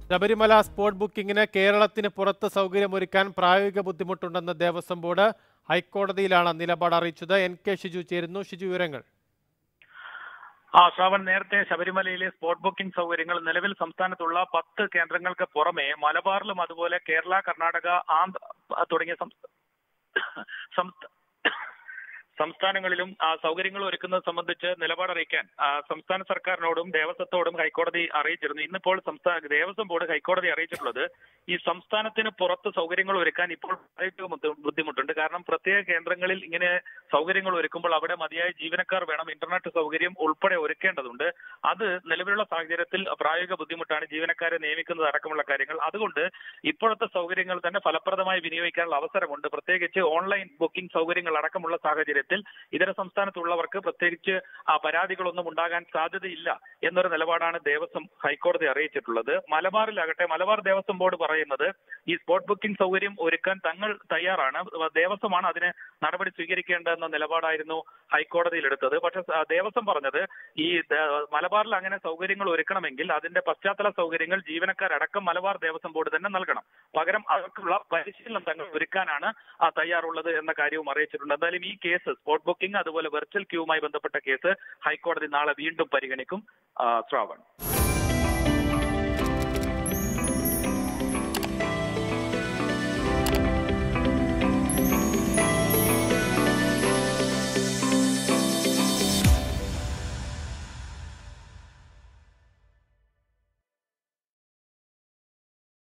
Sabarimala spot ബുക്കിംഗിന് കേരളത്തിന് പുറത്ത് സൗകര്യമൊരുക്കാൻ പ്രായോഗിക ബുദ്ധിമുട്ടുണ്ടെന്ന് ദേവസ്വം ബോർഡ് ഹൈക്കോടതിയിലാണ് നിലപാട് അറിയിച്ചത് എൻ കെ ഷിജു ചേരുന്നു ഷിജു വിവരങ്ങൾ ആ ശ്രാവൺ നേരത്തെ ശബരിമലയിലെ സ്പോട്ട് ബുക്കിംഗ് സൗകര്യങ്ങൾ നിലവിൽ സംസ്ഥാനത്തുള്ള പത്ത് കേന്ദ്രങ്ങൾക്ക് പുറമെ മലബാറിലും അതുപോലെ കേരള കർണാടക ആന്ധ്ര തുടങ്ങിയ സംസ്ഥ- സംസ്ഥ- സംസ്ഥാനങ്ങളിലും ആ, സൗകര്യങ്ങൾ ഒരുക്കുന്നത് സംബന്ധിച്ച് നിലപാട് അറിയിക്കാൻ ആ, സംസ്ഥാന സർക്കാരിനോടും ദേവസ്വത്തോടും ഹൈക്കോടതി അറിയിച്ചിരുന്നു ഇന്നിപ്പോൾ സംസ്ഥാന ദേവസ്വം ബോർഡ് ഹൈക്കോടതി അറിയിച്ചിട്ടുള്ളത് ഈ സംസ്ഥാനത്തിന് പുറത്ത് സൗകര്യങ്ങൾ ഒരുക്കാൻ ഇപ്പോൾ പ്രായോഗിക ബുദ്ധി- ബുദ്ധിമുട്ടുണ്ട് കാരണം പ്രത്യേക കേന്ദ്രങ്ങളിൽ ഇങ്ങനെ സൗകര്യങ്ങൾ ഒരുക്കുമ്പോൾ അവിടെ മതിയായ ജീവനക്കാർ വേണം ഇന്റർനെറ്റ് സൗകര്യം ഉൾപ്പെടെ ഒരുക്കേണ്ടതുണ്ട് അത് നിലവിലുള്ള സാഹചര്യത്തിൽ പ്രായോഗിക ബുദ്ധിമുട്ടാണ് ജീവനക്കാരെ നിയമിക്കുന്നത് അടക്കമുള്ള കാര്യങ്ങൾ അതുകൊണ്ട് ഇപ്പോഴത്തെ സൗകര്യങ്ങൾ തന്നെ ഫലപ്രദമായി വിനിയോഗിക്കാനുള്ള അവസരമുണ്ട് പ്രത്യേകിച്ച് ഓൺലൈൻ ബുക്കിംഗ് സൗകര്യങ്ങൾ അടക്കമുള്ള സാഹചര്യത്തിൽ ഇതര സംസ്ഥാനത്തുള്ളവർക്ക് പ്രത്യേകിച്ച് ആ പരാതികളൊന്നും ഉണ്ടാകാൻ സാധ്യതയില്ല എന്നൊരു നിലപാടാണ് ദേവസ്വം ഹൈക്കോടതി അറിയിച്ചിട്ടുള്ളത് മലബാറിലാകട്ടെ മലബാർ ദേവസ്വം ബോർഡ് പറയുന്നത് ഈ സ്പോട്ട് ബുക്കിംഗ് സൗകര്യം ഒരുക്കാൻ തങ്ങൾ തയ്യാറാണ് ദേവസ്വമാണ് അതിന് നടപടി സ്വീകരിക്കേണ്ടതെന്ന നിലപാടായിരുന്നു ഹൈക്കോടതിയിൽ എടുത്തത് പക്ഷെ സ- ദേവസ്വം പറഞ്ഞത് ഈ ദ- മലബാറിൽ അങ്ങനെ സൗകര്യങ്ങൾ ഒരുക്കണമെങ്കിൽ അതിന്റെ പശ്ചാത്തല സൗകര്യങ്ങൾ ജീവനക്കാരടക്കം മലബാർ ദേവസ്വം ബോർഡ് തന്നെ നൽകണം പകരം അവർക്കുള്ള പരിശീലനം തങ്ങൾ ഒരുക്കാനാണ് ആ തയ്യാറുള്ളത് എന്ന കാര്യവും അറിയിച്ചിട്ടുണ്ട് എന്തായാലും ഈ കേസ് സ്പോട്ട് ബുക്കിംഗ് അതുപോലെ വെർച്വൽ ക്യൂവുമായി ബന്ധപ്പെട്ട കേസ് ഹൈക്കോടതി നാളെ വീണ്ടും പരിഗണിക്കും ആ, ശ്രാവൺ